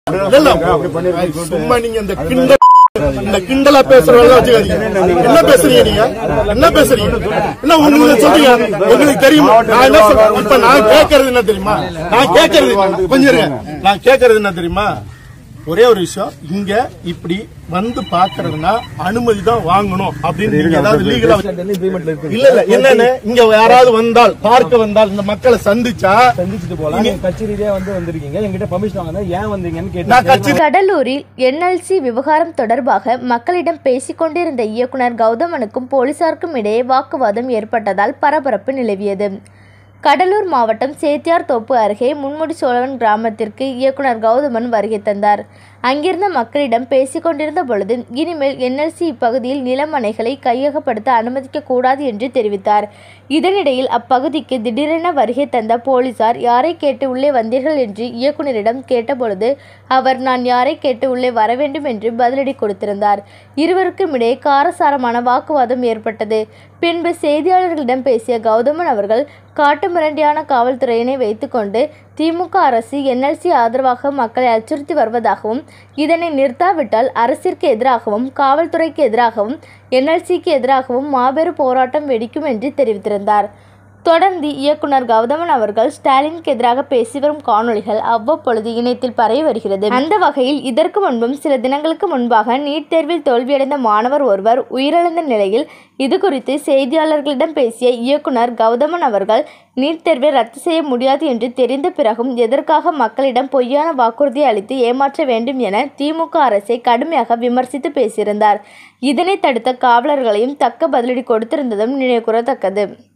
இல்ல, சும்மா நீங்க இந்த கிண்டல் இந்த கிண்டலா பேசுறவங்க வச்சுக்காதீங்க என்ன பேசுறீங்க நீங்க என்ன பேசுறீங்க என்ன உங்களுக்கு சொல்றீங்க உங்களுக்கு தெரியுமா நான் என்ன சொல்றேன் இப்ப நான் கேட்கறது என்ன தெரியுமா நான் கேட்கறது கொஞ்சம் இருங்க. நான் கேட்கறது என்ன தெரியுமா ஒரே ஒரு விஷயம் இங்க இப்படி வந்து பாக்குறதுனா அனுமதி தான் வாங்கணும் அப்படின்னு நீங்க ஏதாவது லீகலா இல்ல இல்ல என்னன்னு இங்க யாராவது வந்தால் பார்க்க வந்தால் இந்த மக்களை சந்திச்சா சந்திச்சுட்டு போலாம் நீங்க கட்சி ரீதியா வந்து வந்திருக்கீங்க எங்கிட்ட பர்மிஷன் வாங்க ஏன் வந்தீங்கன்னு நான் கேட்டு கட்சி கடலூரில் என்எல்சி விவகாரம் தொடர்பாக மக்களிடம் பேசிக் கொண்டிருந்த இயக்குனர் கௌதமனுக்கும் போலீசாருக்கும் இடையே வாக்குவாதம் ஏற்பட்டதால் பரபரப்பு நிலவியது கடலூர் மாவட்டம் சேத்தியார் தோப்பு அருகே முன்முடி சோழவன் கிராமத்திற்கு இயக்குனர் கௌதமன் வருகை தந்தார் அங்கிருந்த மக்களிடம் பேசிக் கொண்டிருந்த பொழுது இனிமேல் என்எல்சி இப்பகுதியில் நிலமனைகளை கையகப்படுத்த அனுமதிக்க கூடாது என்று தெரிவித்தார் இதனிடையில் அப்பகுதிக்கு திடீரென வருகை தந்த போலீசார் யாரை கேட்டு உள்ளே வந்தீர்கள் என்று இயக்குனரிடம் கேட்டபொழுது அவர் நான் யாரை கேட்டு உள்ளே வர வேண்டும் என்று பதிலடி கொடுத்திருந்தார் இருவருக்கும் இடையே காரசாரமான வாக்குவாதம் ஏற்பட்டது பின்பு செய்தியாளர்களிடம் பேசிய கௌதமன் அவர்கள் காட்டுமிரண்டியான காவல்துறையினை வைத்துக்கொண்டு திமுக அரசு என்எல்சி ஆதரவாக மக்களை அச்சுறுத்தி வருவதாகவும் இதனை நிறுத்தாவிட்டால் அரசிற்கு எதிராகவும் காவல்துறைக்கு எதிராகவும் என்எல்சிக்கு எதிராகவும் மாபெரும் போராட்டம் வெடிக்கும் என்று தெரிவித்திருந்தார் தொடர்ந்து இயக்குனர் கௌதமன் அவர்கள் ஸ்டாலினுக்கு எதிராக பேசி வரும் காணொளிகள் அவ்வப்பொழுது இணையத்தில் பரவி வருகிறது அந்த வகையில் இதற்கு முன்பும் சில தினங்களுக்கு முன்பாக நீட் தேர்வில் தோல்வியடைந்த மாணவர் ஒருவர் உயிரிழந்த நிலையில் இது குறித்து செய்தியாளர்களிடம் பேசிய இயக்குனர் கௌதமன் அவர்கள் நீட் தேர்வை ரத்து செய்ய முடியாது என்று தெரிந்த பிறகும் எதற்காக மக்களிடம் பொய்யான வாக்குறுதி அளித்து ஏமாற்ற வேண்டும் என திமுக அரசை கடுமையாக விமர்சித்து பேசியிருந்தார் இதனை தடுத்த காவலர்களையும் தக்க பதிலடி கொடுத்திருந்ததும் நினைவுகூரத்தக்கது